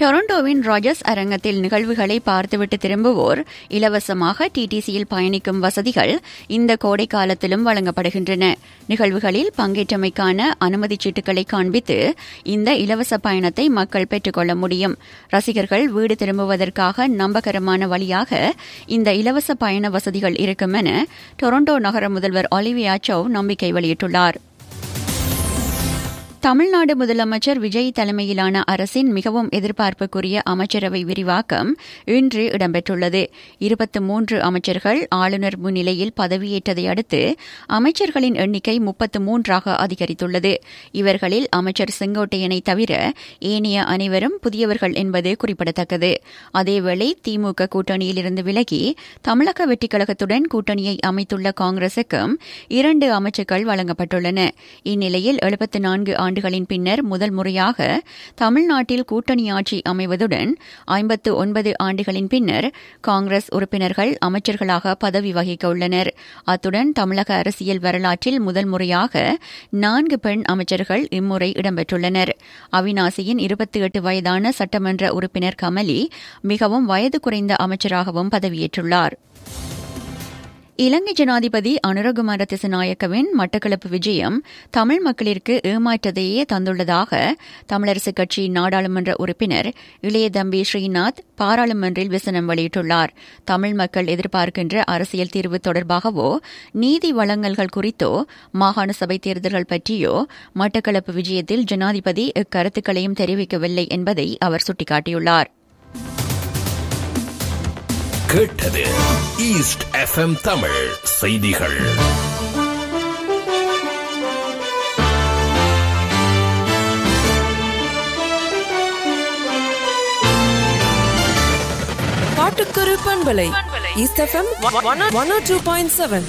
டொரண்டோவின் Rogers அரங்கத்தில் நிகழ்வுகளை பார்த்துவிட்டு திரும்புவோர் இலவசமாக டிடிசியில் பயணிக்கும் வசதிகள் இந்த கோடை காலத்திலும் வழங்கப்படுகின்றன நிகழ்வுகளில் பங்கேற்றமைக்கான அனுமதிச் சீட்டுகளை காண்பித்து இந்த இலவச பயணத்தை மக்கள் பெற்றுக்கொள்ள முடியும் ரசிகர்கள் வீடு திரும்புவதற்காக நம்பகரமான வழியாக இந்த இலவச பயண வசதிகள் இருக்கும் என டொரண்டோ நகர முதல்வர் ஒலிவியா சௌ நம்பிக்கை வெளியிட்டுள்ளார் தமிழ்நாடு முதலமைச்சர் விஜய் தலைமையிலான அரசின் மிகவும் எதிர்பார்ப்புக்குரிய அமைச்சரவை விரிவாக்கம் இன்று இடம்பெற்றுள்ளது இருபத்தி மூன்று அமைச்சர்கள் ஆளுநர் முன்னிலையில் பதவியேற்றதை அடுத்து அமைச்சர்களின் எண்ணிக்கை முப்பத்து மூன்றாக அதிகரித்துள்ளது இவர்களில் அமைச்சர் செங்கோட்டையனை தவிர ஏனைய அனைவரும் புதியவர்கள் என்பது குறிப்பிடத்தக்கது அதேவேளை திமுக கூட்டணியிலிருந்து விலகி தமிழக வெற்றிக் கழகத்துடன் கூட்டணியை அமைத்துள்ள காங்கிரசுக்கும் இரண்டு அமைச்சர்கள் வழங்கப்பட்டுள்ளன இந்நிலையில் எழுபத்து நான்கு ஆண்டுகளின் பின்னர் முதல் முறையாக தமிழ்நாட்டில் கூட்டணி ஆட்சி அமைவதுடன் ஐம்பத்து ஒன்பது ஆண்டுகளின் பின்னர் காங்கிரஸ் உறுப்பினர்கள் அமைச்சர்களாக பதவி வகிக்க உள்ளனர் அத்துடன் தமிழக அரசியல் வரலாற்றில் முதல் முறையாக நான்கு பெண் அமைச்சர்கள் இம்முறை இடம்பெற்றுள்ளனர் அவினாசியின் இருபத்தி எட்டு வயதான சட்டமன்ற உறுப்பினர் கமலி மிகவும் வயது குறைந்த அமைச்சராகவும் பதவியேற்றுள்ளார் இலங்கை ஜனாதிபதி அனுரகுமார திசநாயக்கவின் மட்டக்களப்பு விஜயம் தமிழ் மக்களிற்கு ஏமாற்றத்தையே தந்துள்ளதாக தமிழரசுக் கட்சி நாடாளுமன்ற உறுப்பினர் இளையதம்பி ஸ்ரீநாத் பாராளுமன்றில் விசனம் வெளியிட்டுள்ளார் தமிழ் மக்கள் எதிர்பார்க்கின்ற அரசியல் தீர்வு தொடர்பாகவோ நீதி வழங்கல்கள் குறித்தோ மாகாண சபை தேர்தல்கள் பற்றியோ மட்டக்களப்பு விஜயத்தில் ஜனாதிபதி இக்கருத்துக்களையும் தெரிவிக்கவில்லை என்பதை அவர் சுட்டிக்காட்டியுள்ளார் கேட்டது ஈஸ்ட் எஃப்எம் தமிழ் செய்திகள் காட்டுக்குரு பண்பலை east FM one two point seven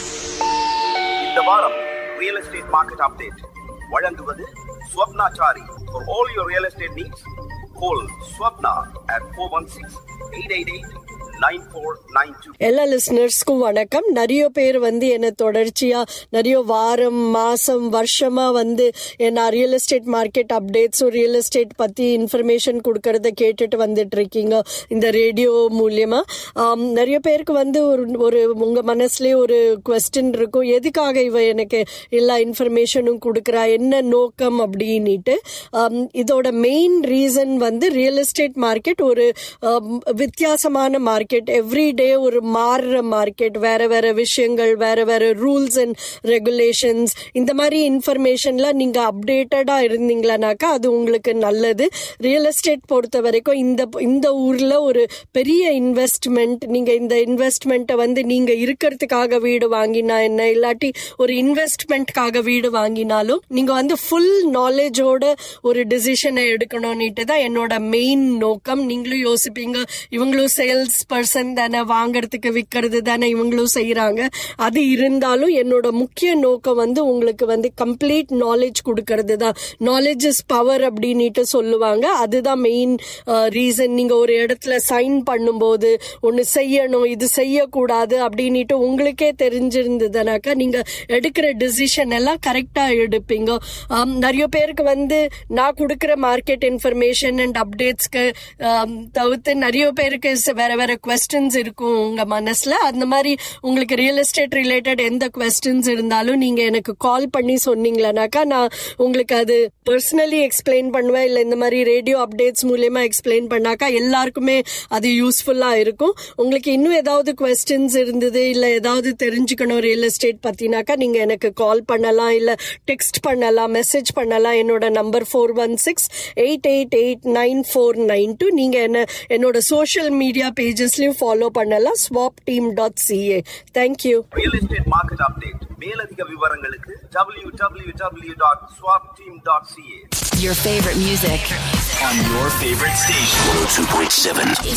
இந்த வாரம் ரியல் எஸ்டேட் மார்க்கெட் அப்டேட் வழங்குவது Swapnachari for all your real estate needs call Swapna at four one six eight eight eight nine four nine two எல்லா லிஸ்னர்ஸ்க்கும் வணக்கம் நிறைய பேர் வந்து என்ன தொடர்ச்சியா நிறைய வாரம் மாசம் வருஷமா வந்து என்ன ரியல் எஸ்டேட் மார்க்கெட் அப்டேட்ஸும் ரியல் எஸ்டேட் பத்தி இன்ஃபர்மேஷன் கொடுக்கறத கேட்டுட்டு வந்துட்டு இருக்கீங்க இந்த ரேடியோ மூலியமா ஆம், நிறைய பேருக்கு வந்து ஒரு ஒரு உங்க மனசுலயே ஒரு கொஸ்டின் இருக்கும் எதுக்காக இவ எனக்கு எல்லா இன்ஃபர்மேஷனும் கொடுக்குறா என்ன நோக்கம் அப்படின்னுட்டு ஆம், இதோட மெயின் ரீசன் வந்து ரியல் எஸ்டேட் மார்க்கெட் ஒரு ஆம், வித்தியாசமான மார்க்கெட் எவ்ரி டே ஒரு மாறுற மார்க்கெட் வேற வேற விஷயங்கள் வேற வேற ரூல்ஸ் அண்ட் ரெகுலேஷன்ஸ் இந்த மாதிரி இன்ஃபர்மேஷன்லாம் நீங்க அப்டேட்டடா இருந்தீங்களானாக்கா அது உங்களுக்கு நல்லது ரியல் எஸ்டேட் பொறுத்த வரைக்கும் இந்த இந்த ஊர்ல ஒரு பெரிய இன்வெஸ்ட்மெண்ட் நீங்க இந்த இன்வெஸ்ட்மெண்ட்டை வந்து நீங்க இருக்கிறதுக்காக வீடு வாங்கினா என்ன இல்லாட்டி ஒரு இன்வெஸ்ட்மெண்ட்காக வீடு வாங்கினாலும் நீங்க வந்து ஃபுல் நாலேஜோட ஒரு டிசிஷனை எடுக்கணும்னுட்டு தான் என்னோட மெயின் நோக்கம் நீங்களும் யோசிப்பீங்க இவங்களும் சேல்ஸ் பர்சன் தானே வாங்குறதுக்கு விற்கிறது தானே இவங்களும் செய்யறாங்க அது இருந்தாலும் என்னோட முக்கிய நோக்கம் வந்து உங்களுக்கு வந்து கம்ப்ளீட் நாலேஜ் கொடுக்கறது தான் நாலேஜ் இஸ் பவர் அப்படின்னுட்டு சொல்லுவாங்க அதுதான் மெயின் ரீசன் நீங்க ஒரு இடத்துல சைன் பண்ணும்போது ஒன்னு செய்யணும் இது செய்யக்கூடாது அப்படின்னுட்டு உங்களுக்கே தெரிஞ்சிருந்ததுனாக்கா நீங்க எடுக்கிற டிசிஷன் எல்லாம் கரெக்டா எடுப்பீங்க ஆம், நிறைய பேருக்கு வந்து நான் கொடுக்கிற மார்க்கெட் இன்ஃபர்மேஷன் அண்ட் அப்டேட்ஸ்க்கு தவிர்த்து நிறைய பேருக்கு ச- வேற வேற கொஸ்டின்ஸ் இருக்கும் உங்க மனசுல அந்த மாதிரி உங்களுக்கு ரியல் எஸ்டேட் ரிலேட்டட் எந்த கொஸ்டின்ஸ் இருந்தாலும் நீங்க எனக்கு கால் பண்ணி சொன்னீங்களானாக்கா நான் உங்களுக்கு அது பர்சனலி எக்ஸ்பிளைன் பண்ணுவேன் இல்ல இந்த மாதிரி ரேடியோ அப்டேட்ஸ் மூலியமா எக்ஸ்பிளைன் பண்ணாக்கா எல்லாருக்குமே அது யூஸ்ஃபுல்லா இருக்கும் உங்களுக்கு இன்னும் ஏதாவது கொஸ்டின்ஸ் இருந்தது இல்ல ஏதாவது தெரிஞ்சுக்கணும் ரியல் எஸ்டேட் பத்தினாக்கா நீங்க எனக்கு கால் பண்ணலாம் இல்ல டெக்ஸ்ட் பண்ணலாம் மெசேஜ் பண்ணலாம் என்னோட number four one six eight eight eight nine four nine two நீங்க என்ன என்னோட சோஷியல் மீடியா பேஜஸ்லயும் ஃபாலோ பண்ணலாம் swap team dot CA thank you real estate market update மேலதிக விவரங்களுக்கு W W W dot swap team dot CA Your favorite music. On your favorite station. 102.7